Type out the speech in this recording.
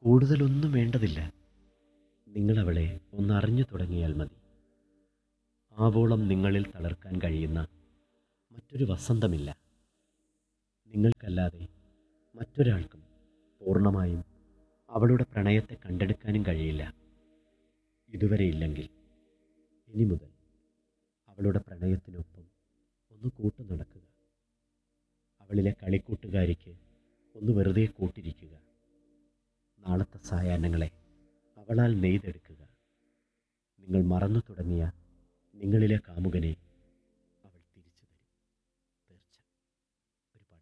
കൂടുതലൊന്നും വേണ്ടതില്ല നിങ്ങളവളെ ഒന്നറിഞ്ഞു തുടങ്ങിയാൽ മതി ആവോളം നിങ്ങളിൽ തളർക്കാൻ കഴിയുന്ന മറ്റൊരു വസന്തമില്ല നിങ്ങൾക്കല്ലാതെ മറ്റൊരാൾക്കും പൂർണ്ണമായും അവളുടെ പ്രണയത്തെ കണ്ടെടുക്കാനും കഴിയില്ല ഇതുവരെ ഇല്ലെങ്കിൽ ഇനി മുതൽ അവളുടെ പ്രണയത്തിനൊപ്പം ഒന്ന് കൂട്ടു നടക്കുക അവളിലെ കളിക്കൂട്ടുകാരിക്ക് ഒന്ന് വെറുതെ കൂട്ടിരിക്കുക നാളത്തെ സായാഹ്നങ്ങളെ അവളാൽ നെയ്തെടുക്കുക നിങ്ങൾ മറന്നു തുടങ്ങിയ നിങ്ങളിലെ കാമുകനെ